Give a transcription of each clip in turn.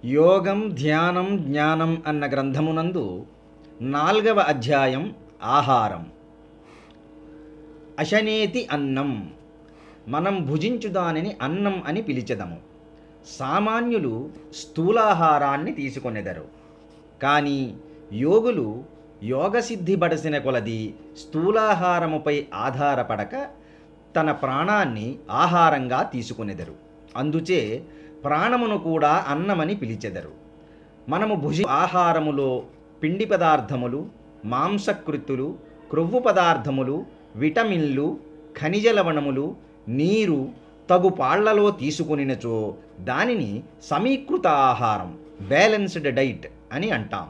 యోగం ధ్యానం జ్ఞానం అన్న గ్రంథమునందు నాల్గవ అధ్యాయం ఆహారం అశనేతి అన్నం మనం భుజించు దానిని అన్నం అని పిలిచెదము సామాన్యులు స్థూలాహారాన్ని తీసుకొనెదరు కానీ యోగులు యోగసిద్ధి బడసిన కొలది స్థూలాహారముపై ఆధారపడక తన ప్రాణాన్ని ఆహారంగా తీసుకొనెదరు అందుచే ప్రాణమును కూడా అన్నమని పిలిచెదరు మనము భుజి ఆహారములో పిండి పదార్థములు మాంసకృత్తులు క్రొవ్వు పదార్థములు విటమిన్లు ఖనిజ లవణములు నీరు తగు పాళ్లలో తీసుకునినచో దానిని సమీకృత ఆహారం బ్యాలెన్స్డ్ డైట్ అని అంటాం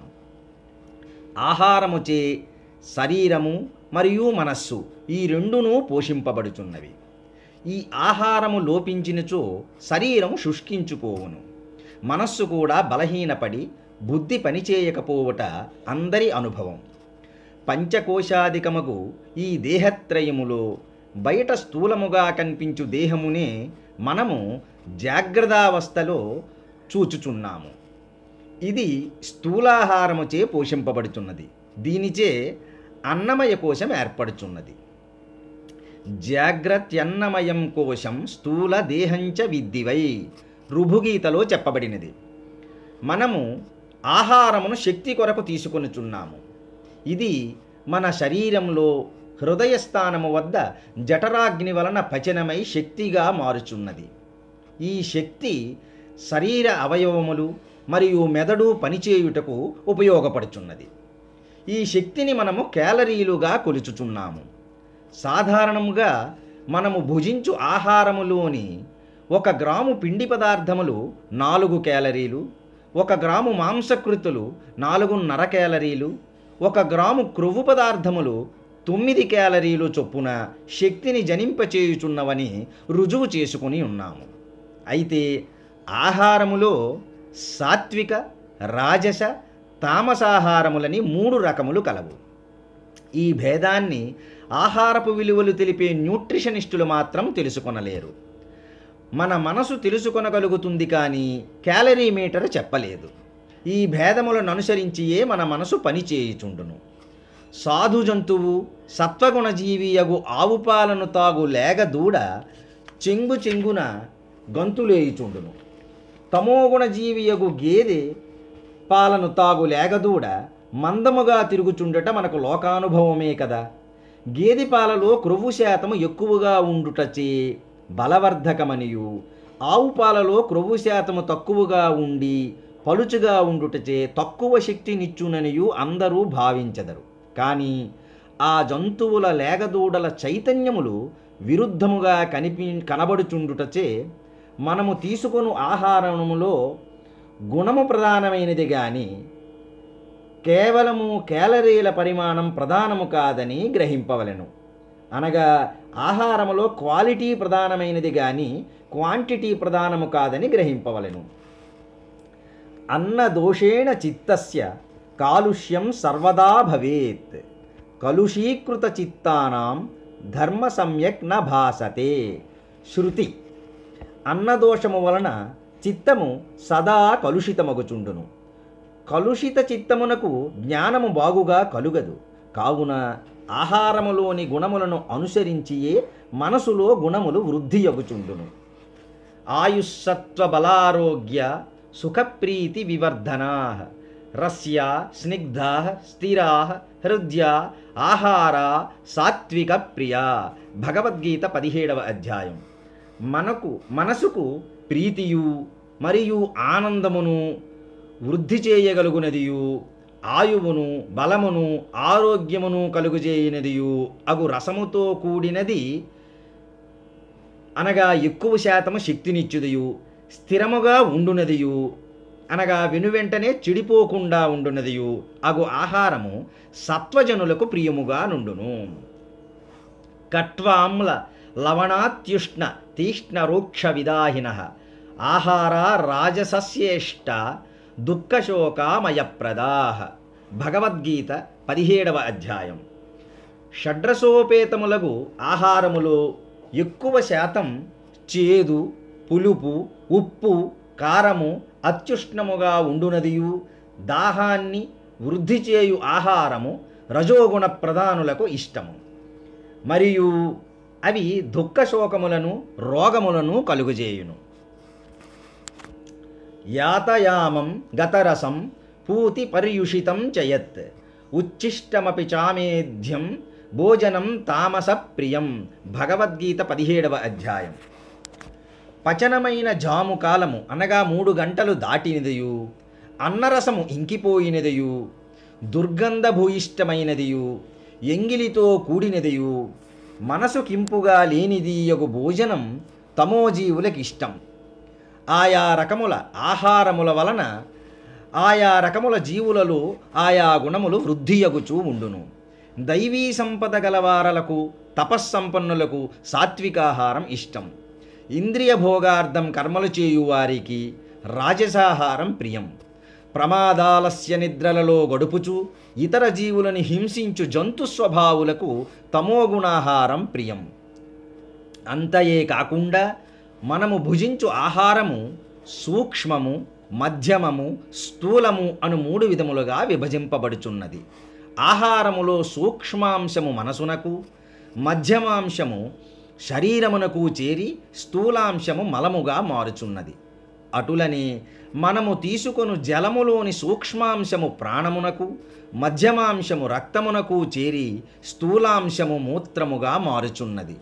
ఆహారముచే శరీరము మరియు మనస్సు ఈ రెండును పోషింపబడుచున్నవి ఈ ఆహారము లోపించినచో శరీరము శుష్కించుపోవును మనస్సు కూడా బలహీనపడి బుద్ధి పనిచేయకపోవట అందరి అనుభవం పంచకోశాధికమగు ఈ దేహత్రయములో బయట స్థూలముగా కనిపించు దేహమునే మనము జాగ్రత్తావస్థలో చూచుచున్నాము ఇది స్థూలాహారముచే పోషింపబడుచున్నది దీనిచే అన్నమయ కోశం ఏర్పడుచున్నది జాగ్రత్యన్నమయం కోశం స్థూల దేహంచ విద్దివై రుభుగీతలో చెప్పబడినది మనము ఆహారమును శక్తి కొరకు తీసుకొనుచున్నాము ఇది మన శరీరంలో హృదయస్థానము వద్ద జఠరాగ్ని వలన పచనమై శక్తిగా మారుచున్నది ఈ శక్తి శరీర అవయవములు మరియు మెదడు పనిచేయుటకు ఉపయోగపడుచున్నది ఈ శక్తిని మనము క్యాలరీలుగా కొలుచుచున్నాము సాధారణంగా మనము భుజించు ఆహారములోని ఒక గ్రాము పిండి పదార్థములు నాలుగు క్యాలరీలు ఒక గ్రాము మాంసకృతులు నాలుగున్నర క్యాలరీలు ఒక గ్రాము క్రొవ్వు పదార్థములు తొమ్మిది క్యాలరీలు చొప్పున శక్తిని జనింపచేయుచున్నవని రుజువు చేసుకుని ఉన్నాము అయితే ఆహారములో సాత్విక రాజస తామసాహారములని మూడు రకములు కలవు ఈ భేదాన్ని ఆహారపు విలువలు తెలిపే న్యూట్రిషనిస్టులు మాత్రం తెలుసుకొనలేరు మన మనసు తెలుసుకొనగలుగుతుంది కానీ క్యాలరీ మీటర్ చెప్పలేదు ఈ భేదములను అనుసరించియే మన మనసు పనిచేయుచుండును సాధు జంతువు సత్వగుణజీవియగు ఆవు పాలను తాగు లేగ దూడ చెంగు చెంగున గంతులేయుచుండును తమోగుణజీవియగు గేదె పాలను తాగు లేగదూడ మందముగా తిరుగుచుండట మనకు లోకానుభవమే కదా గేదె పాలలో క్రొవ్వు శాతము ఎక్కువగా ఉండుటచే బలవర్ధకమనియు ఆవు పాలలో క్రొవ్వు శాతము తక్కువగా ఉండి పలుచుగా ఉండుటచే తక్కువ శక్తినిచ్చుననియు అందరూ భావించెదరు కానీ ఆ జంతువుల లేగదూడల చైతన్యములు విరుద్ధముగా కనిపి కనబడుచుండుటచే మనము తీసుకొను ఆహారములో గుణము ప్రధానమైనది కానీ కేవలము క్యాలరీల పరిమాణం ప్రధానము కాదని గ్రహింపవలెను అనగా ఆహారములో క్వాలిటీ ప్రధానమైనది కానీ క్వాంటిటీ ప్రధానము కాదని గ్రహింపవలెను అన్నదోషేణ చిత్తస్య కాలుష్యం సర్వదా భవేత్ కలుషీకృత చిత్తానాం ధర్మ సమ్యక్ న భాసతే శృతి అన్నదోషము వలన చిత్తము సదా కలుషితమగుచుండును కలుషిత చిత్తమునకు జ్ఞానము బాగుగా కలుగదు కావున ఆహారములోని గుణములను అనుసరించియే మనసులో గుణములు వృద్ధియగుచుండును ఆయుస్సత్వ బలారోగ్య సుఖప్రీతి వివర్ధనా రస్య స్నిగ్ధ స్థిరా హృదయ ఆహార సాత్విక ప్రియ భగవద్గీత పదిహేడవ అధ్యాయం మనకు మనసుకు ప్రీతియు మరియు ఆనందమును వృద్ధి చేయగలుగునదియు ఆయువును బలమును ఆరోగ్యమును కలుగుజేయనదియు అగు రసముతో కూడినది అనగా ఎక్కువ శాతము శక్తినిచ్చుదయు స్థిరముగా ఉండునదియు అనగా వెనువెంటనే చెడిపోకుండా ఉండునదియు అగు ఆహారము సత్వజనులకు ప్రియముగా నుండును కట్వామ్ల లవణాత్యుష్ణ తీష్ణ రూక్ష విదాహిన ఆహార రాజసస్యేష్ట దుఃఖశోకామయప్రదా భగవద్గీత పదిహేడవ అధ్యాయం షడ్రసోపేతములగు ఆహారములో ఎక్కువ శాతం చేదు పులుపు ఉప్పు కారము అత్యుష్ణముగా ఉండునదియు దాహాన్ని వృద్ధి చేయు ఆహారము రజోగుణ ప్రధానులకు ఇష్టము మరియు అవి దుఃఖ శోకములను రోగములను కలుగజేయును యాతయామం గతరసం పూతి పర్యుషితం చయత్ ఉచ్ఛిష్టమపి చామేధ్యం భోజనం తామస ప్రియం భగవద్గీత పదిహేడవ అధ్యాయం పచనమైన జాము కాలము అనగా మూడు గంటలు దాటినదియు అన్నరసము ఇంకిపోయినదియు దుర్గంధభూయిష్టమైనదియు ఎంగిలితో కూడినదియు మనసు కింపుగా లేనిదీయగు భోజనం తమోజీవులకిష్టం ఆయా రకముల ఆహారముల వలన ఆయా రకముల జీవులలో ఆయా గుణములు వృద్ధియగుచూ ఉండును దైవీ సంపద గలవారలకు తపస్సంపన్నులకు సాత్వికాహారం ఇష్టం ఇంద్రియ భోగార్థం కర్మలు చేయువారికి రాజసాహారం ప్రియం ప్రమాదాలస్య నిద్రలలో గడుపుచు ఇతర జీవులను హింసించు జంతు స్వభావులకు తమోగుణాహారం ప్రియం అంతయే కాకుండా మనము భుజించు ఆహారము సూక్ష్మము మధ్యమము స్థూలము అను మూడు విధములుగా విభజింపబడుచున్నది ఆహారములో సూక్ష్మాంశము మనసునకు మధ్యమాంశము శరీరమునకు చేరి స్థూలాంశము మలముగా మారుచున్నది అటులనే మనము తీసుకొను జలములోని సూక్ష్మాంశము ప్రాణమునకు మధ్యమాంశము రక్తమునకు చేరి స్థూలాంశము మూత్రముగా మారుచున్నది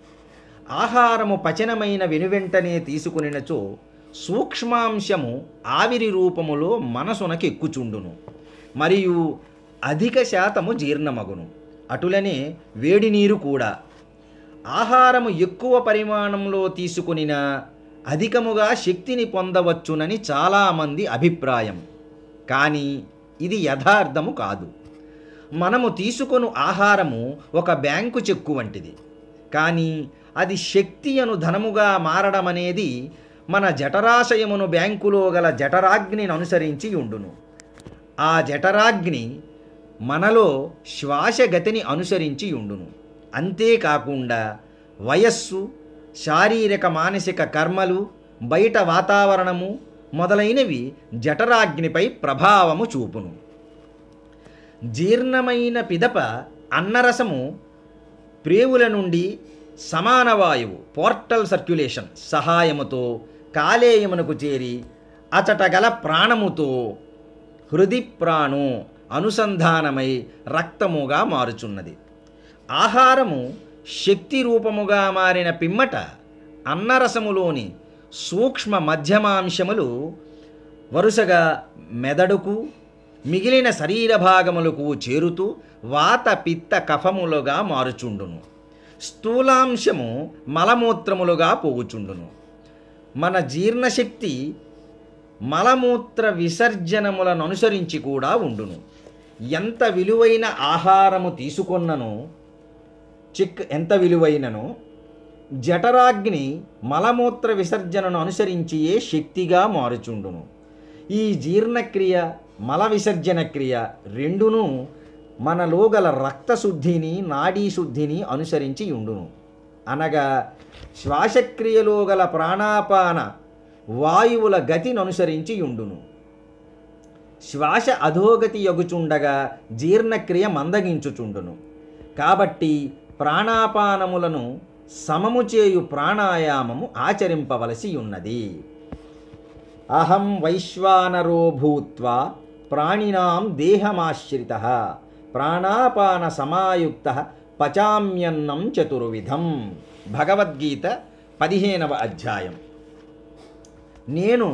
ఆహారము పచనమైన వెనువెంటనే తీసుకునినచో సూక్ష్మాంశము ఆవిరి రూపములో మనసునకు ఎక్కుచుండును మరియు అధిక శాతము జీర్ణమగును అటులనే వేడి నీరు కూడా ఆహారము ఎక్కువ పరిమాణంలో తీసుకునిన అధికముగా శక్తిని పొందవచ్చునని చాలామంది అభిప్రాయం కానీ ఇది యథార్థము కాదు మనము తీసుకొను ఆహారము ఒక బ్యాంకు చెక్కు వంటిది కానీ అది శక్తి అను ధనముగా మారడం అనేది మన జఠరాశయమును బ్యాంకులో గల జఠరాగ్నిని అనుసరించి ఉండును ఆ జఠరాగ్ని మనలో శ్వాసగతిని అనుసరించి ఉండును అంతేకాకుండా వయస్సు శారీరక మానసిక కర్మలు బయట వాతావరణము మొదలైనవి జఠరాగ్నిపై ప్రభావము చూపును జీర్ణమైన పిదప అన్నరసము ప్రేవుల నుండి సమాన వాయువు పోర్టల్ సర్క్యులేషన్ సహాయముతో కాలేయమునకు చేరి అచట గల ప్రాణముతో హృది ప్రాణు అనుసంధానమై రక్తముగా మారుచున్నది ఆహారము శక్తి రూపముగా మారిన పిమ్మట అన్నరసములోని సూక్ష్మ మధ్యమాంశములు వరుసగా మెదడుకు మిగిలిన శరీర భాగములకు చేరుతూ వాత పిత్త కఫములుగా మారుచుండును స్థూలాంశము మలమూత్రములుగా పోగుచుండును మన జీర్ణశక్తి మలమూత్ర విసర్జనములను అనుసరించి కూడా ఉండును ఎంత విలువైన ఆహారము తీసుకొన్నను చిక్ ఎంత విలువైనను జఠరాగ్ని మలమూత్ర విసర్జనను అనుసరించియే శక్తిగా మారుచుండును ఈ జీర్ణక్రియ మల విసర్జన క్రియ రెండును మనలో గల రక్తశుద్ధిని నాడీ శుద్ధిని అనుసరించి ఉండును అనగా శ్వాసక్రియలో గల ప్రాణాపాన వాయువుల గతిని అనుసరించి ఉండును శ్వాస అధోగతి యగుచుండగా జీర్ణక్రియ మందగించుచుండును కాబట్టి ప్రాణాపానములను సమము చేయు ప్రాణాయామము ఆచరింపవలసి ఉన్నది అహం వైశ్వానరో భూత్వా ప్రాణినాం దేహమాశ్రిత ప్రాణాపాన సమాయుక్త పచామ్యన్నం చతుర్విధం భగవద్గీత పదిహేనవ అధ్యాయం నేను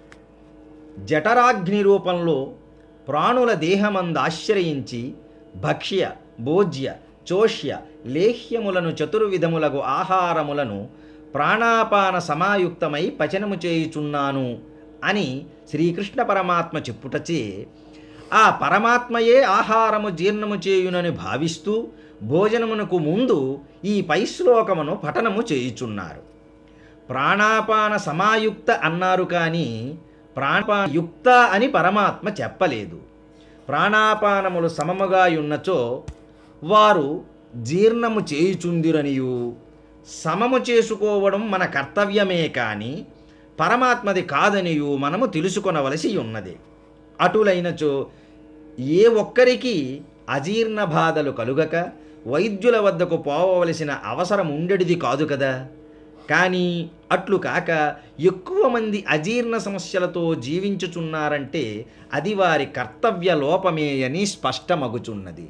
జఠరాగ్ని రూపంలో ప్రాణుల దేహమందు ఆశ్రయించి భక్ష్య భోజ్య చోష్య లేహ్యములను చతుర్విధములగు ఆహారములను ప్రాణాపాన సమాయుక్తమై పచనము చేయుచున్నాను అని శ్రీకృష్ణ పరమాత్మ చెప్పుటచే ఆ పరమాత్మయే ఆహారము జీర్ణము చేయునని భావిస్తూ భోజనమునకు ముందు ఈ పై శ్లోకమును పఠనము చేయుచున్నారు ప్రాణాపాన సమాయుక్త అన్నారు కానీ ప్రాణాపాయుక్త అని పరమాత్మ చెప్పలేదు ప్రాణాపానములు సమముగా ఉన్నచో వారు జీర్ణము చేయుచుందిరనియు సమము చేసుకోవడం మన కర్తవ్యమే కానీ పరమాత్మది కాదనియు మనము తెలుసుకొనవలసి ఉన్నది అటులైనచో ఏ ఒక్కరికి అజీర్ణ బాధలు కలుగక వైద్యుల వద్దకు పోవలసిన అవసరం ఉండేది కాదు కదా కానీ అట్లు కాక ఎక్కువ మంది అజీర్ణ సమస్యలతో జీవించుచున్నారంటే అది వారి కర్తవ్య లోపమే అని స్పష్టమగుచున్నది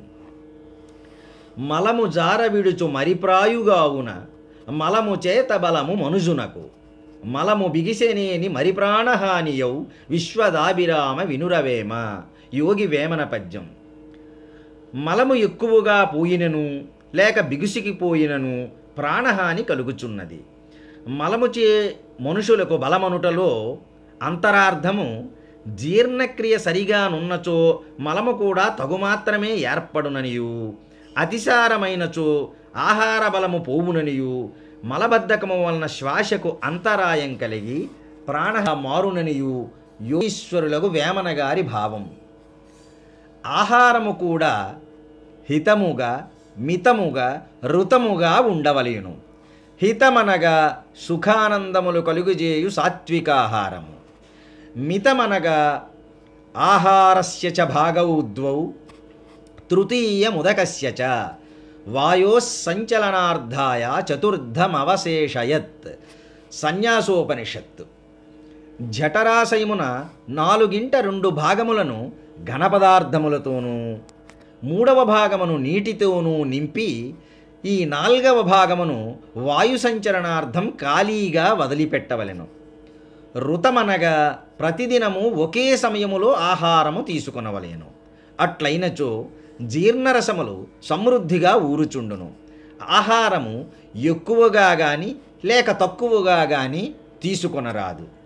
మలము జారవిడుచు మరిప్రాయుగావున మలము చేత బలము మనుజునకు మలము బిగిసెనేని మరిప్రాణహానియౌ విశ్వదాభిరామ వినురవేమ యోగి వేమన పద్యం మలము ఎక్కువగా పోయినను లేక బిగుసికిపోయినను ప్రాణహాని కలుగుచున్నది మలముచే మనుషులకు బలమనుటలో అంతరార్థము జీర్ణక్రియ సరిగా నున్నచో మలము కూడా తగుమాత్రమే ఏర్పడుననియు అతిసారమైనచో ఆహార బలము పోవుననియు మలబద్ధకము వలన శ్వాసకు అంతరాయం కలిగి ప్రాణ మారుననియు యోగీశ్వరులకు వేమన గారి భావం ఆహారము కూడా హితముగా మితముగా ఋతముగా ఉండవలేను హితమనగా సుఖానందములు కలుగుజేయు సాత్వికాహారము మితమనగా ఆహారస్య చ భాగౌద్వౌ తృతీయముదకస్య చ వాయోస్సంచలనార్థాయ చతుర్థమవశేషయత్ సన్యాసోపనిషత్తు జఠరాశయమున నాలుగింట రెండు భాగములను ఘనపదార్థములతోనూ మూడవ భాగమును నీటితోనూ నింపి ఈ నాల్గవ భాగమును వాయు సంచలనార్థం ఖాళీగా వదిలిపెట్టవలెను ఋతమనగా ప్రతిదినము ఒకే సమయములో ఆహారము తీసుకొనవలేను అట్లయినచో జీర్ణరసములు సమృద్ధిగా ఊరుచుండును ఆహారము ఎక్కువగా గాని లేక తక్కువగా గాని తీసుకొనరాదు